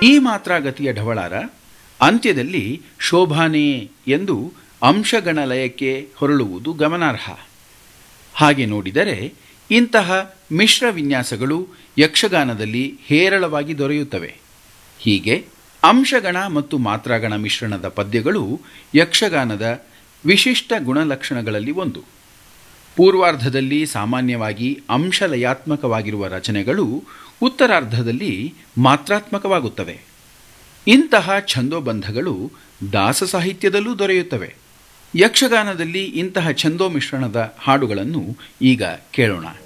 ಈ ಮಾತ್ರಾಗತಿಯ ಢವಳಾರ ಅಂತ್ಯದಲ್ಲಿ ಶೋಭಾನೆ ಎಂದು ಅಂಶಗಣ ಲಯಕ್ಕೆ ಹೊರಳುವುದು ಗಮನಾರ್ಹ ಹಾಗೆ ನೋಡಿದರೆ ಇಂತಹ ಮಿಶ್ರ ವಿನ್ಯಾಸಗಳು ಯಕ್ಷಗಾನದಲ್ಲಿ ಹೇರಳವಾಗಿ ದೊರೆಯುತ್ತವೆ ಹೀಗೆ ಅಂಶಗಣ ಮತ್ತು ಮಾತ್ರಾಗಣ ಮಿಶ್ರಣದ ಪದ್ಯಗಳು ಯಕ್ಷಗಾನದ ವಿಶಿಷ್ಟ ಗುಣಲಕ್ಷಣಗಳಲ್ಲಿ ಒಂದು ಪೂರ್ವಾರ್ಧದಲ್ಲಿ ಸಾಮಾನ್ಯವಾಗಿ ಅಂಶಲಯಾತ್ಮಕವಾಗಿರುವ ರಚನೆಗಳು ಉತ್ತರಾರ್ಧದಲ್ಲಿ ಮಾತ್ರಾತ್ಮಕವಾಗುತ್ತವೆ ಇಂತಹ ಛಂದೋಬಂಧಗಳು ದಾಸ ಸಾಹಿತ್ಯದಲ್ಲೂ ದೊರೆಯುತ್ತವೆ ಯಕ್ಷಗಾನದಲ್ಲಿ ಇಂತಹ ಛಂದೋ ಮಿಶ್ರಣದ ಹಾಡುಗಳನ್ನು ಈಗ ಕೇಳೋಣ